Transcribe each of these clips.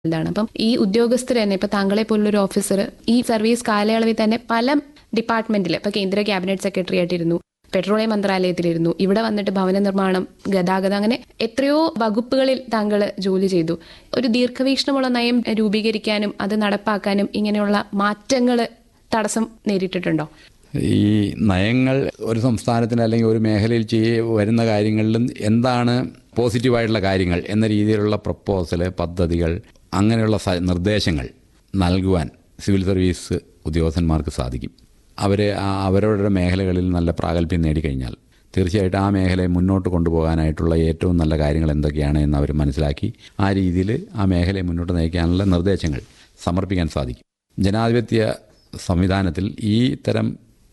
ഇതാണ് അപ്പം ഈ ഉദ്യോഗസ്ഥർ തന്നെ ഇപ്പൊ താങ്കളെ പോലുള്ളൊരു ഓഫീസർ ഈ സർവീസ് കാലയളവിൽ തന്നെ പല ഡിപ്പാർട്ട്മെന്റിൽ ഇപ്പൊ കേന്ദ്ര ക്യാബിനറ്റ് സെക്രട്ടറി ആയിട്ടിരുന്നു പെട്രോളിയം മന്ത്രാലയത്തിലിരുന്നു ഇവിടെ വന്നിട്ട് ഭവന നിർമ്മാണം ഗതാഗതം അങ്ങനെ എത്രയോ വകുപ്പുകളിൽ താങ്കൾ ജോലി ചെയ്തു ഒരു ദീർഘവീക്ഷണമുള്ള നയം രൂപീകരിക്കാനും അത് നടപ്പാക്കാനും ഇങ്ങനെയുള്ള മാറ്റങ്ങൾ തടസ്സം നേരിട്ടിട്ടുണ്ടോ ഈ നയങ്ങൾ ഒരു സംസ്ഥാനത്തിന് അല്ലെങ്കിൽ ഒരു മേഖലയിൽ ചെയ്യ വരുന്ന കാര്യങ്ങളിലും എന്താണ് പോസിറ്റീവായിട്ടുള്ള കാര്യങ്ങൾ എന്ന രീതിയിലുള്ള പ്രപ്പോസൽ പദ്ധതികൾ അങ്ങനെയുള്ള സ- നിർദ്ദേശങ്ങൾ നൽകുവാൻ സിവിൽ സർവീസ് ഉദ്യോഗസ്ഥന്മാർക്ക് സാധിക്കും അവർ അവരവരുടെ മേഖലകളിൽ നല്ല പ്രാഗൽഭ്യം നേടിക്കഴിഞ്ഞാൽ തീർച്ചയായിട്ടും ആ മേഖലയെ മുന്നോട്ട് കൊണ്ടുപോകാനായിട്ടുള്ള ഏറ്റവും നല്ല കാര്യങ്ങൾ എന്തൊക്കെയാണ് എന്ന് അവർ മനസ്സിലാക്കി ആ രീതിയിൽ ആ മേഖലയെ മുന്നോട്ട് നയിക്കാനുള്ള നിർദ്ദേശങ്ങൾ സമർപ്പിക്കാൻ സാധിക്കും ജനാധിപത്യ സംവിധാനത്തിൽ ഈ തരം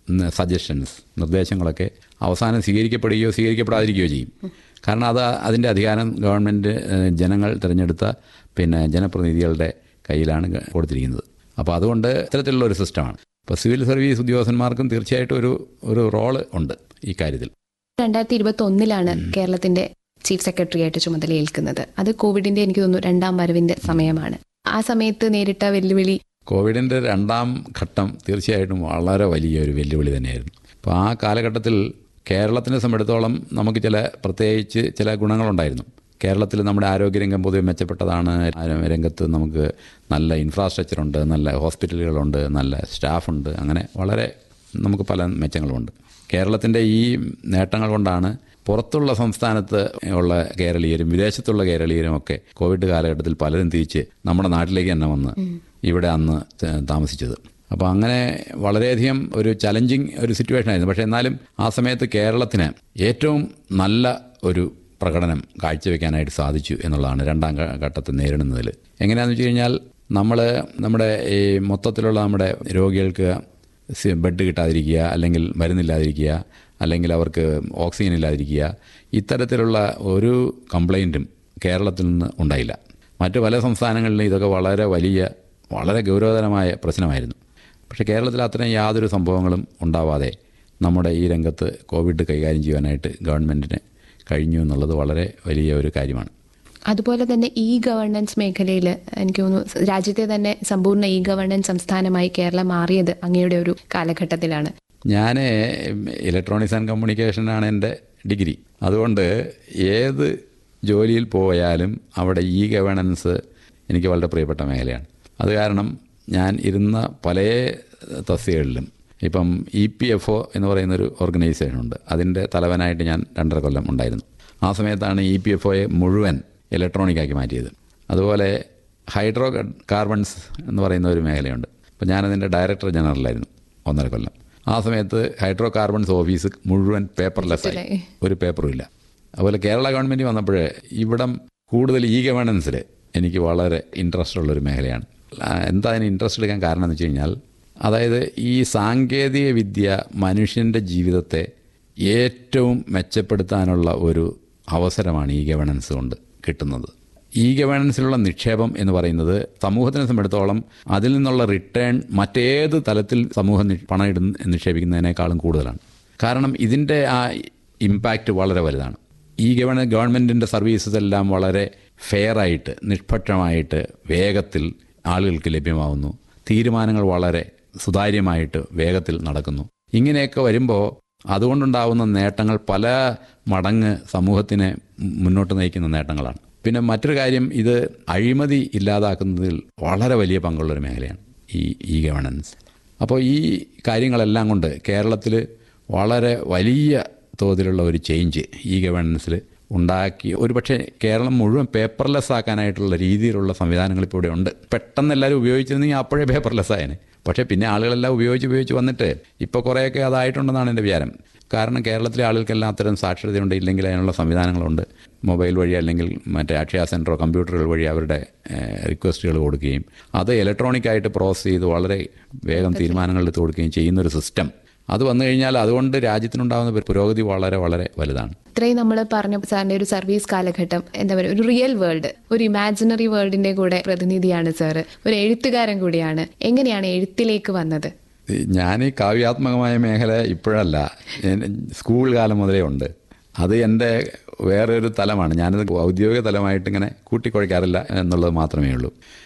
സജഷൻസ് നിർദ്ദേശങ്ങളൊക്കെ അവസാനം സ്വീകരിക്കപ്പെടുകയോ സ്വീകരിക്കപ്പെടാതിരിക്കുകയോ ചെയ്യും കാരണം അത് അതിൻ്റെ അധികാരം ഗവൺമെൻറ് ഏഹ്, ജനങ്ങൾ തിരഞ്ഞെടുത്ത പിന്നെ ജനപ്രതിനിധികളുടെ കയ്യിലാണ് ഗ- കൊടുത്തിരിക്കുന്നത് അപ്പോൾ അതുകൊണ്ട് ഇത്തരത്തിലുള്ള ഒരു സിസ്റ്റമാണ് ഇപ്പോൾ സിവിൽ സർവീസ് ഉദ്യോഗസ്ഥന്മാർക്കും തീർച്ചയായിട്ടും ഒരു ഒരു റോള് ഉണ്ട് ഈ കാര്യത്തിൽ രണ്ടായിരത്തി ഇരുപത്തി ഒന്നിലാണ് കേരളത്തിന്റെ ചീഫ് സെക്രട്ടറി ആയിട്ട് ചുമതലയേൽക്കുന്നത് അത് കോവിഡിന്റെ എനിക്ക് തോന്നുന്നു രണ്ടാം വരവിന്റെ സമയമാണ് ആ സമയത്ത് നേരിട്ട വെല്ലുവിളി കോവിഡിൻ്റെ രണ്ടാം ഘട്ടം തീർച്ചയായിട്ടും വളരെ വലിയ ഒരു വെല്ലുവിളി തന്നെയായിരുന്നു അപ്പോൾ ആ കാലഘട്ടത്തിൽ കേരളത്തിനെ സംബന്ധിച്ചിടത്തോളം നമുക്ക് ചില പ്രത്യേകിച്ച് ചില ഗുണങ്ങളുണ്ടായിരുന്നു കേരളത്തിൽ നമ്മുടെ ആരോഗ്യരംഗം പൊതുവെ മെച്ചപ്പെട്ടതാണ് ആ രംഗത്ത് നമുക്ക് നല്ല ഇൻഫ്രാസ്ട്രക്ചർ ഉണ്ട് നല്ല ഹോസ്പിറ്റലുകളുണ്ട് നല്ല സ്റ്റാഫുണ്ട് അങ്ങനെ വളരെ നമുക്ക് പല മെച്ചങ്ങളുമുണ്ട് കേരളത്തിൻ്റെ ഈ നേട്ടങ്ങൾ കൊണ്ടാണ് പുറത്തുള്ള സംസ്ഥാനത്ത് ഉള്ള കേരളീയരും വിദേശത്തുള്ള കേരളീയരും ഒക്കെ കോവിഡ് കാലഘട്ടത്തിൽ പലരും തിരിച്ച് നമ്മുടെ നാട്ടിലേക്ക് തന്നെ വന്ന് ഇവിടെ അന്ന് ത- താമസിച്ചത് അപ്പോൾ അങ്ങനെ വളരെയധികം ഒരു ചലഞ്ചിങ് ഒരു സിറ്റുവേഷൻ ആയിരുന്നു പക്ഷേ എന്നാലും ആ സമയത്ത് കേരളത്തിന് ഏറ്റവും നല്ല ഒരു പ്രകടനം കാഴ്ചവെക്കാനായിട്ട് സാധിച്ചു എന്നുള്ളതാണ് രണ്ടാം ഘ- ഘട്ടത്തെ നേരിടുന്നതിൽ എങ്ങനെയാണെന്ന് വെച്ച് കഴിഞ്ഞാൽ നമ്മൾ നമ്മുടെ ഈ മൊത്തത്തിലുള്ള നമ്മുടെ രോഗികൾക്ക് സി- ബെഡ് കിട്ടാതിരിക്കുക അല്ലെങ്കിൽ മരുന്നില്ലാതിരിക്കുക അല്ലെങ്കിൽ അവർക്ക് ഓക്സിജൻ ഇല്ലാതിരിക്കുക ഇത്തരത്തിലുള്ള ഒരു കംപ്ലൈൻറ്റും കേരളത്തിൽ നിന്ന് ഉണ്ടായില്ല മറ്റു പല സംസ്ഥാനങ്ങളിലും ഇതൊക്കെ വളരെ വലിയ വളരെ ഗൗരവതരമായ പ്രശ്നമായിരുന്നു പക്ഷേ കേരളത്തിൽ അത്തരം യാതൊരു സംഭവങ്ങളും ഉണ്ടാവാതെ നമ്മുടെ ഈ രംഗത്ത് കോവിഡ് കൈകാര്യം ചെയ്യാനായിട്ട് ഗവൺമെൻറ്റിന് കഴിഞ്ഞു എന്നുള്ളത് വളരെ വലിയ ഒരു കാര്യമാണ് അതുപോലെ തന്നെ ഇ ഗവേണൻസ് മേഖലയിൽ എനിക്ക് തോന്നുന്നു രാജ്യത്തെ തന്നെ സമ്പൂർണ്ണ ഇ ഗവേണൻസ് സംസ്ഥാനമായി കേരളം മാറിയത് അങ്ങയുടെ ഒരു കാലഘട്ടത്തിലാണ് ഞാൻ ഇലക്ട്രോണിക്സ് ആൻഡ് കമ്മ്യൂണിക്കേഷനാണ് എൻ്റെ ഡിഗ്രി അതുകൊണ്ട് ഏത് ജോലിയിൽ പോയാലും അവിടെ ഇ ഗവേണൻസ് എനിക്ക് വളരെ പ്രിയപ്പെട്ട മേഖലയാണ് അത് കാരണം ഞാൻ ഇരുന്ന പല തസ്തികകളിലും ഇപ്പം ഇ പി എഫ് ഒ എന്ന് പറയുന്നൊരു ഓർഗനൈസേഷൻ ഉണ്ട് അതിൻ്റെ തലവനായിട്ട് ഞാൻ രണ്ടര കൊല്ലം ഉണ്ടായിരുന്നു ആ സമയത്താണ് ഇ പി എഫ് ഒയെ മുഴുവൻ ഇലക്ട്രോണിക്കാക്കി മാറ്റിയത് അതുപോലെ ഹൈഡ്രോ കാർബൺസ് എന്ന് പറയുന്ന ഒരു മേഖലയുണ്ട് അപ്പോൾ ഞാനതിൻ്റെ ഡയറക്ടർ ജനറലായിരുന്നു ഒന്നര കൊല്ലം ആ സമയത്ത് ഹൈഡ്രോ കാർബൺസ് ഓഫീസ് മുഴുവൻ പേപ്പർലെസ് ആയി ഒരു പേപ്പറും ഇല്ല അതുപോലെ കേരള ഗവൺമെൻറ് വന്നപ്പോൾ ഇവിടം കൂടുതൽ ഇ ഗവേണൻസിൽ എനിക്ക് വളരെ ഇൻട്രസ്റ്റ് ഉള്ളൊരു മേഖലയാണ് ആ, എന്താ അതിന് ഇൻട്രസ്റ്റ് എടുക്കാൻ കാരണം എന്ന് വെച്ച് കഴിഞ്ഞാൽ അതായത് ഈ സാങ്കേതിക വിദ്യ മനുഷ്യൻ്റെ ജീവിതത്തെ ഏറ്റവും മെച്ചപ്പെടുത്താനുള്ള ഒരു അവസരമാണ് ഈ ഗവേണൻസ് കൊണ്ട് കിട്ടുന്നത് ഈ ഗവേണൻസിലുള്ള നിക്ഷേപം എന്ന് പറയുന്നത് സമൂഹത്തിനെ സംബന്ധിച്ചിടത്തോളം അതിൽ നിന്നുള്ള റിട്ടേൺ മറ്റേത് തലത്തിൽ സമൂഹം നി- പണം ഇടുന്ന നിക്ഷേപിക്കുന്നതിനേക്കാളും കൂടുതലാണ് കാരണം ഇതിൻ്റെ ആ ഇമ്പാക്റ്റ് വളരെ വലുതാണ് ഈ ഗവൺ ഗവൺമെൻറ്റിൻ്റെ സർവീസസ് എല്ലാം വളരെ ഫെയറായിട്ട് നിഷ്പക്ഷമായിട്ട് വേഗത്തിൽ ആളുകൾക്ക് ലഭ്യമാവുന്നു തീരുമാനങ്ങൾ വളരെ സുതാര്യമായിട്ട് വേഗത്തിൽ നടക്കുന്നു ഇങ്ങനെയൊക്കെ വരുമ്പോൾ അതുകൊണ്ടുണ്ടാവുന്ന നേട്ടങ്ങൾ പല മടങ്ങ് സമൂഹത്തിനെ മുന്നോട്ട് നയിക്കുന്ന നേട്ടങ്ങളാണ് പിന്നെ മറ്റൊരു കാര്യം ഇത് അഴിമതി ഇല്ലാതാക്കുന്നതിൽ വളരെ വലിയ പങ്കുള്ളൊരു മേഖലയാണ് ഈ ഇ ഗവേണൻസ് അപ്പോൾ ഈ കാര്യങ്ങളെല്ലാം കൊണ്ട് കേരളത്തിൽ വളരെ വലിയ തോതിലുള്ള ഒരു ചേഞ്ച് ഈ ഗവേണൻസിൽ ഉണ്ടാക്കി ഒരു പക്ഷേ കേരളം മുഴുവൻ പേപ്പർലെസ് ആക്കാനായിട്ടുള്ള രീതിയിലുള്ള സംവിധാനങ്ങൾ ഇപ്പോൾ ഇവിടെ ഉണ്ട് പെട്ടെന്ന് എല്ലാവരും ഉപയോഗിച്ചിരുന്നെങ്കിൽ അപ്പോഴേ പേപ്പർലെസ് ആയേനെ പക്ഷേ പിന്നെ ആളുകളെല്ലാം ഉപയോഗിച്ച് ഉപയോഗിച്ച് വന്നിട്ട് ഇപ്പോൾ കുറേയൊക്കെ അതായിട്ടുണ്ടെന്നാണ് എൻ്റെ വിചാരം കാരണം കേരളത്തിലെ ആളുകൾക്കെല്ലാം അത്തരം സാക്ഷരതയുണ്ട് ഇല്ലെങ്കിൽ അതിനുള്ള സംവിധാനങ്ങളുണ്ട് മൊബൈൽ വഴി അല്ലെങ്കിൽ മറ്റേ അക്ഷയ സെൻറ്ററോ കമ്പ്യൂട്ടറുകൾ വഴി അവരുടെ റിക്വസ്റ്റുകൾ കൊടുക്കുകയും അത് ഇലക്ട്രോണിക്കായിട്ട് പ്രോസസ്സ് ചെയ്ത് വളരെ വേഗം തീരുമാനങ്ങൾ എടുത്ത് കൊടുക്കുകയും ചെയ്യുന്നൊരു സിസ്റ്റം അത് വന്നു കഴിഞ്ഞാൽ അതുകൊണ്ട് രാജ്യത്തിനുണ്ടാകുന്ന പുരോഗതി വളരെ വളരെ വലുതാണ് ഇത്രയും നമ്മൾ പറഞ്ഞ സാറിന്റെ ഒരു സർവീസ് കാലഘട്ടം എന്താ പറയുക ഒരു റിയൽ വേൾഡ് ഒരു ഇമാജിനറി വേൾഡിന്റെ കൂടെ പ്രതിനിധിയാണ് സാറ് ഒരു എഴുത്തുകാരൻ കൂടിയാണ് എങ്ങനെയാണ് എഴുത്തിലേക്ക് വന്നത് ഞാൻ ഈ കാവ്യാത്മകമായ മേഖല ഇപ്പോഴല്ല ഞാൻ സ്കൂൾ കാലം മുതലേ ഉണ്ട് അത് എൻ്റെ വേറൊരു തലമാണ് ഞാനത് ഔദ്യോഗിക തലമായിട്ട് ഇങ്ങനെ കൂട്ടിക്കുഴയ്ക്കാറില്ല എന്നുള്ളത് മാത്രമേ ഉള്ളൂ